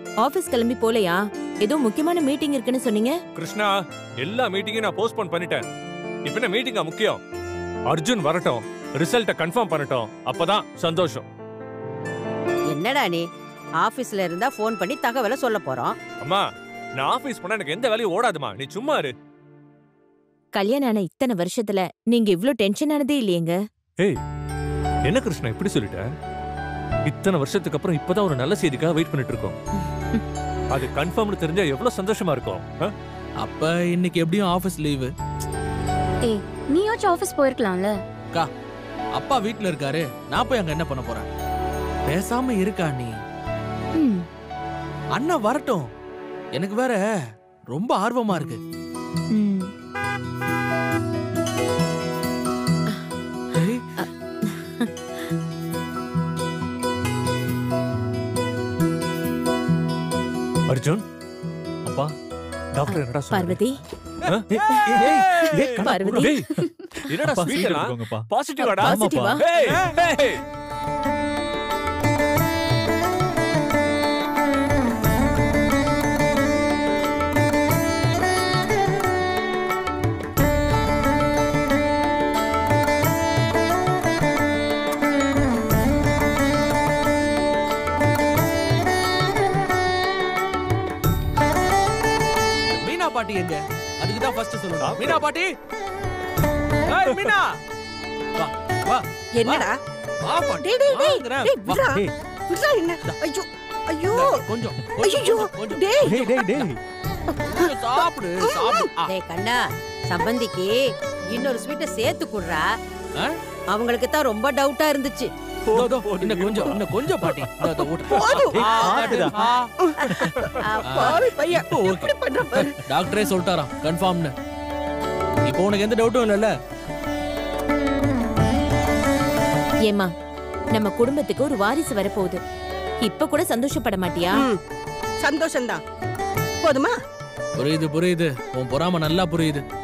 Office கிளம்பி போலையா ஏதோ முக்கியமான மீட்டிங் இருக்குன்னு சொன்னீங்க கிருஷ்ணா எல்லா மீட்டிங்கையும் நான் போஸ்ட்போன் பண்ணிட்டேன் இப்ப என்ன மீட்டிங்கா முக்கியம் அர்ஜுன் வரட்டும் ரிசல்ட்ட கன்ஃபார்ம் பண்ணட்டும் அப்பதான் சந்தோஷம் என்னடா நீ ஆபீஸ்ல இருந்தா ஃபோன் பண்ணி தகவலை சொல்ல போறோம் அம்மா நான் ஆபீஸ் போனா எனக்கு எந்த வேலையும் ஓடாதுமா நீ சும்மா இரு கல்யாணம் ஆன இத்தனை வருஷத்துல நீங்க இவ்ளோ டென்ஷன் ஆனதே இல்லையேங்க ஏய் என்ன கிருஷ்ணா இப்படி சொல்லிட்ட இத்தனை வருஷத்துக்கு அப்புறம் இப்பதான் ஒரு நல்ல செய்திக்காக வெயிட் பண்ணிட்டு இருக்கோம் அது கன்ஃபார்ம்னு தெரிஞ்சா எவ்வளவு சந்தோஷமா இருக்கும் ஆ? அப்ப இன்னைக்கு எப்படியும் ஆபீஸ் லீவு ஏய் நீயாச்சும் ஆபீஸ் போயிருக்கலாம்ல அப்பா வீட்ல இருக்காரு நான் போய் அங்க என்ன பண்ண போறேன் பேசாம இருக்கா நீ ம் அண்ணா வரட்டும் எனக்கு வேற ரொம்ப ஆர்வமா இருக்கு ம். ஏய், அர்ஜுன் அப்பா டாக்டர் என்னடா சொன்னாரு? பார்வதி ஆ? ஏய், ஏய், ஏய், ஏய், கண்ணா, பார்வதி. டேய், என்னடா ஸ்வீட் எல்லாம் பாசிட்டிவாடா பாசிட்டிவா ஏய், ஏய். மீனா பாட்டி எங்க அதுக்கு தான் ஃபர்ஸ்ட் சொல்லணும் மீனா பாட்டி ஏய் மீனா வா வா என்னடா வா பாட்டி டேய் டேய் டேய் வாங்குறேன். டேய் வா. விட்றா டேய். விட்றா என்ன ஐயோ ஐயோ கொஞ்சம் ஐயோ கொஞ்சம் கொஞ்சம் டேய் டேய், டேய், டேய். கொஞ்சம் சாப்பிடு சாப்பிடு ஆ, டேய் கண்ணா சம்பந்திக்கு இன்னொரு ஸ்வீட்டை சேர்த்து குடுறா ஆ? அவங்களுக்கு தான் ரொம்ப டவுட்டா இருந்துச்சு இதோ, இதோ, இன்னும் கொஞ்சம் இன்னும் கொஞ்சம் பாட்டி இதோ, இதோ, ஊட்டு. போதும். ஆ, ஆட்டுடா. ஆ. ஆ, பாவி பையன் இப்போ ஓகே இப்படி பண்ற பாரு டாக்டரே சொல்லிட்டாராம் கன்ஃபார்ம்னு இப்போ உனக்கு எந்த டவுட்டும் இல்லைல்ல ஏமா நம்ம குடும்பத்துக்கு ஒரு வாரிசு வரப்போகுது இப்ப கூட சந்தோஷப்பட மாட்டியா ம், சந்தோஷம்தான் போதுமா புரியுது புரியுது உன் பொறாம நல்லா புரியுது